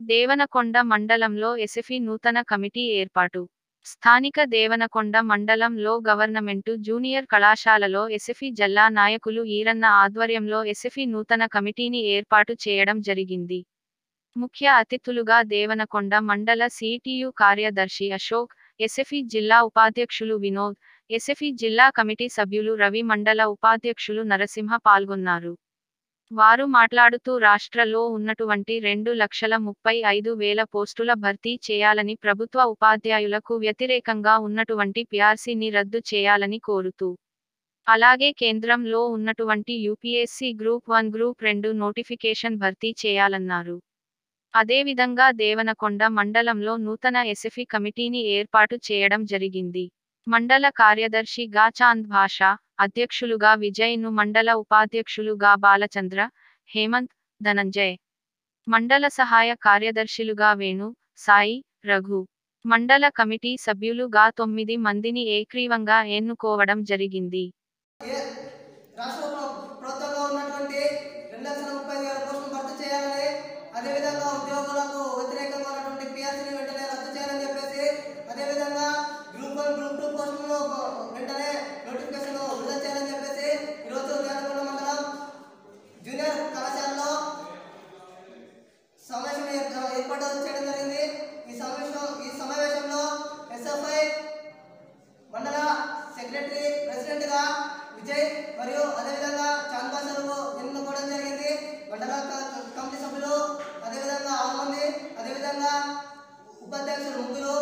దేవనకొండ మండలంలో ఎస్ఎఫి నూతన కమిటీ ఏర్పాటు స్థానిక దేవనకొండ మండలంలో గవర్నమెంటు జూనియర్ కళాశాలలో ఎస్ఎఫి జిల్లా నాయకులు ఈరన్న ఆధ్వర్యంలో ఎస్ఎఫి నూతన కమిటీని ఏర్పాటు చేయడం జరిగింది ముఖ్య అతిథులుగా దేవనకొండ మండల సిటియు కార్యదర్శి అశోక్ ఎస్ఎఫి జిల్లా ఉపాధ్యక్షులు వినోద్ ఎస్ఎఫి జిల్లా కమిటీ సభ్యులు రవి మండల ఉపాధ్యక్షులు నరసింహ పాల్గొన్నారు వారు మాట్లాడుతూ రాష్ట్రలో ఉన్నటువంటి రెండు లక్షల ముప్పై ఐదు వేల పోస్టుల భర్తీ చేయాలని ప్రభుత్వ ఉపాధ్యాయులకు వ్యతిరేకంగా ఉన్నటువంటి పిఆర్సీని రద్దు చేయాలని కోరుతూ అలాగే కేంద్రంలో ఉన్నటువంటి యూపీఎస్సీ గ్రూప్ వన్ గ్రూప్ రెండు నోటిఫికేషన్ భర్తీ చేయాలన్నారు అదేవిధంగా దేవనకొండ మండలంలో నూతన ఎస్ఎఫి కమిటీని ఏర్పాటు చేయడం జరిగింది మండల కార్యదర్శి గా చాంద్ భాష అధ్యక్షులుగా విజయ్ ను మండల ఉపాధ్యక్షులుగా బాలచంద్ర హేమంత్ ధనంజయ్ మండల సహాయ కార్యదర్శులుగా వేణు సాయి రఘు మండల కమిటీ సభ్యులుగా తొమ్మిది మందిని ఏక్రీవంగా ఎన్నుకోవడం జరిగింది ఏ రాష్ట్ర ప్ర- ప్రభుత్వంలో ఉన్నటువంటి రెండు లక్షల ముప్పై ఐదు వేల పోస్టులు భర్తీ చేయాలని అదేవిధంగా ఉద్యోగులకు వ్యతిరేకంగా ఉన్నటువంటి పిఆర్సీని వెంటనే రద్దు చేయాలని చెప్పేసి అదేవిధంగా గ్రూప్ వన్ గ్రూప్ టూ పోస్టులను వెంటనే నోటిఫికేషన్ విడుదల చేయాలని చెప్పేసి ఈరోజు దేవరకొండ మండలం జూనియర్ కళాశాలలో సమావేశం ఏర్- ఏర్పాటు చేయడం జరిగింది ఈ సమావేశం ఈ సమావేశంలో ఎస్ఎఫ్ఐ మండల సెక్రటరీ ప్రెసిడెంట్ గా విజయ్ మరియు అదేవిధంగా చాంద్ బాషలు ఎన్నుకోవడం జరిగింది మండల క- కమిటీ సభ్యులు అదేవిధంగా ఆరు మంది అదేవిధంగా ఉపాధ్యక్షులు ముగ్గురు